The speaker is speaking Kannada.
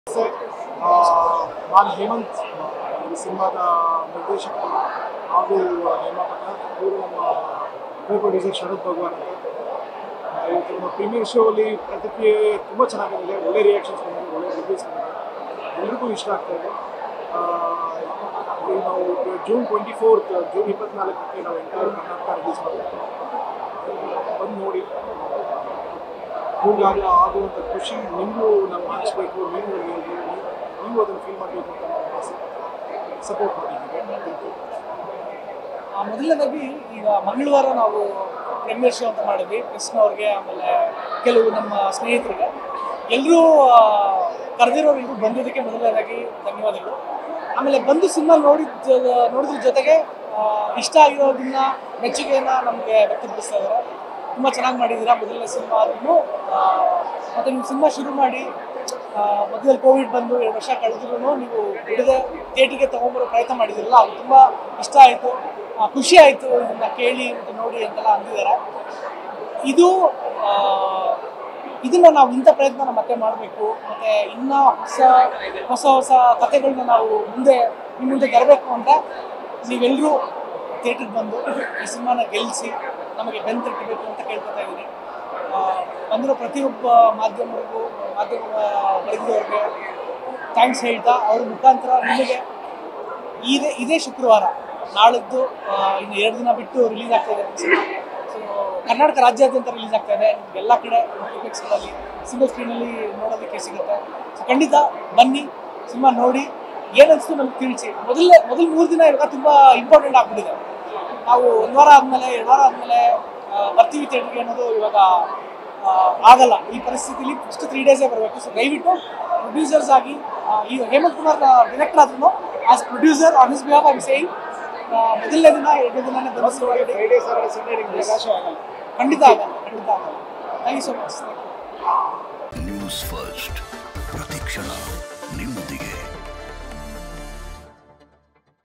ಆ, ನಾನು ಹೇಮಂತ್ ಆ, ಈ ಸಿನಿಮಾದ ನಿರ್ದೇಶಕ ಹಾಗೂ ನಿರ್ಮಾಪಕ ಇವರು ನಮ್ಮ ಕೋ ಪ್ರೊಡ್ಯೂಸರ್ ಶರತ್ ಭಗವಾನ್ ಅಂತ ಆ, ಇವತ್ತು ನಮ್ಮ ಪ್ರೀಮಿಯರ್ ಶೋ ಅಲ್ಲಿ ಪ್ರತಿಕ್ರಿಯೆ ತುಂಬ ಚೆನ್ನಾಗಿದೆ ಒಳ್ಳೆ ರಿಯಾಕ್ಷನ್ಸ್ ಬಂದಿದೆ ಒಳ್ಳೆ ರಿವ್ಯೂಸ್ ಬಂದಿದೆ ಎಲ್ರಿಗೂ ಇಷ್ಟ ಆಗ್ತಾ ಇದೆ ಆ, ಇದು ನಾವು ಜೂನ್ ಟ್ವೆಂಟಿ ಫೋರ್ತ್ ಜೂನ್ ಇಪ್ಪತ್ನಾಲ್ಕಕ್ಕೆ ನಾವು ಎಂಟೈರ್ ಕರ್ನಾಟಕ ರಿಲೀಸ್ ಮಾಡಬೇಕು ಬಂದು ನೋಡಿ ನಿಮ್ಗಾಗ ಆಗುವಂಥ ಖುಷಿ ನಿಮಗೂ ನಮ್ಮ ಹಂಚ್ಬೇಕು ನೀವು ನೀವು ನೀವು ಅದನ್ನು ಫೀಲ್ ಮಾಡಬೇಕು ಅಂತ ನಮ್ಮ ಆಸೆ ಸಪೋರ್ಟ್ ಮಾಡಿದ್ದೀವಿ ಆ, ಮೊದಲನೇದಾಗಿ ಈಗ ಮಂಗಳವಾರ ನಾವು ಪ್ರೀಮಿಯರ್ ಶೋ ಅಂತ ಮಾಡಿದ್ವಿ ಕೃಷ್ಣವ್ರಿಗೆ ಆಮೇಲೆ ಕೆಲವು ನಮ್ಮ ಸ್ನೇಹಿತರಿಗೆ ಎಲ್ಲರೂ ಕರೆದಿರೋರು ಬಂದಿದ್ದಕ್ಕೆ ಮೊದಲನೇದಾಗಿ ಧನ್ಯವಾದಗಳು ಆಮೇಲೆ ಬಂದು ಸಿನಿಮಾ ನೋಡಿದ ನೋಡಿದ್ರ ಜೊತೆಗೆ ಆ, ಇಷ್ಟ ಆಗಿರೋದನ್ನ ಮೆಚ್ಚುಗೆಯನ್ನ ನಮಗೆ ವ್ಯಕ್ತಪಡಿಸ್ತಾ ಇದ್ದಾರೆ ತುಂಬ ಚೆನ್ನಾಗಿ ಮಾಡಿದ್ದೀರಾ ಮೊದಲನೇ ಸಿನಿಮಾ ಆದ್ರೂ ಮತ್ತು ನೀವು ಸಿನಿಮಾ ಶುರು ಮಾಡಿ ಆ, ಮಧ್ಯದಲ್ಲಿ ಕೋವಿಡ್ ಬಂದು ಎರಡು ವರ್ಷ ಕಳೆದ್ರೂ ನೀವು ಬಿಡದೆ ಥಿಯೇಟ್ರಿಗೆ ತೊಗೊಂಬರೋ ಪ್ರಯತ್ನ ಮಾಡಿದಿರಲ್ಲ ಅದು ತುಂಬ ಇಷ್ಟ ಆಯಿತು ಖುಷಿ ಆಯಿತು ಇದನ್ನ ಕೇಳಿ ಮತ್ತು ನೋಡಿ ಅಂತೆಲ್ಲ ಅಂದಿದ್ದಾರೆ ಇದು ಆ, ಇದನ್ನ ನಾವು ಇಂಥ ಪ್ರಯತ್ನ ಮತ್ತೆ ಮಾಡಬೇಕು ಮತ್ತೆ ಇನ್ನೂ ಹೊಸ ಹೊಸ ಹೊಸ ಕಥೆಗಳನ್ನ ನಾವು ಮುಂದೆ ನಿಮ್ಮ ಮುಂದೆ ತರಬೇಕು ಅಂತ ನೀವೆಲ್ಲರೂ ಥಿಯೇಟ್ರಿಗೆ ಬಂದು ಈ ಸಿನಿಮಾನ ಗೆಲ್ಲಿಸಿ ನಮಗೆ ಬೆಂತಟ್ಟಬೇಕು ಅಂತ ಕೇಳ್ಕೊತಾ ಇದ್ದೀನಿ ಆ, ಬಂದಿರೋ ಪ್ರತಿಯೊಬ್ಬ ಮಾಧ್ಯಮರಿಗೂ ಮಾಧ್ಯಮ ಬರೆದವ್ರಿಗೆ ಥ್ಯಾಂಕ್ಸ್ ಹೇಳ್ತಾ ಅವ್ರ ಮುಖಾಂತರ ನಿಮಗೆ ಇದೇ ಇದೇ ಶುಕ್ರವಾರ ನಾಳಿದ್ದು ಆ, ಇನ್ನು ಎರಡು ದಿನ ಬಿಟ್ಟು ರಿಲೀಸ್ ಆಗ್ತಾ ಇದೆ ಸೊ ಕರ್ನಾಟಕ ರಾಜ್ಯಾದ್ಯಂತ ರಿಲೀಸ್ ಆಗ್ತಾ ಇದೆ ನಿಮ್ಗೆ ಎಲ್ಲ ಕಡೆ ಮಲ್ಟಿಪ್ಲೆಕ್ಸ್ಗಳಲ್ಲಿ ಸಿಂಗಲ್ ಸ್ಕ್ರೀನಲ್ಲಿ ನೋಡೋದಕ್ಕೆ ಸಿಗುತ್ತೆ ಸೊ ಖಂಡಿತ ಬನ್ನಿ ಸಿನಿಮಾ ನೋಡಿ ಏನನ್ಸ್ತು ನಮ್ಗೆ ತಿಳಿಸಿ ಮೊದಲೇ ಮೊದಲು ಮೂರು ದಿನ ಇವಾಗ ತುಂಬ ಇಂಪಾರ್ಟೆಂಟ್ ಆಗ್ಬಿಟ್ಟಿದೆ ನಾವು ಒಂದು ವಾರ ಆದಮೇಲೆ ಎರಡು ವಾರ ಆದಮೇಲೆ ಬರ್ತೀವಿ ಥಿಯೇಟ್ರಿಗೆ ಅನ್ನೋದು ಇವಾಗ ಆ, ಆಗಲ್ಲ ಈ ಪರಿಸ್ಥಿತಿಲಿ ಫಸ್ಟ್ ತ್ರೀ ಡೇಸೇ ಬರಬೇಕು ಸೊ ದಯವಿಟ್ಟು ಪ್ರೊಡ್ಯೂಸರ್ಸ್ ಆಗಿ ಆ, ಈ ಹೇಮಂತ್ ಕುಮಾರ್ ಡೈರೆಕ್ಟರ್ ಆದ್ರೂ as producer on his behalf I'm saying ಮೊದಲನೇ ದಿನ ಎರಡನೇ ದಿನನೇ ಬಂದು ಸಿನಿಮಾ ಫ್ರೈಡೇ ಸಾಟರ್ಡೆ ಸಂಡೇ ನಿಮ್ಗೆ ಅವಕಾಶ ಆಗಲ್ಲ ಖಂಡಿತ ಆಗಲ್ಲ ಖಂಡಿತ ಆಗಲ್ಲ thank you so much news first ಪ್ರತಿಕ್ಷಣ ನಿಮ್ಮ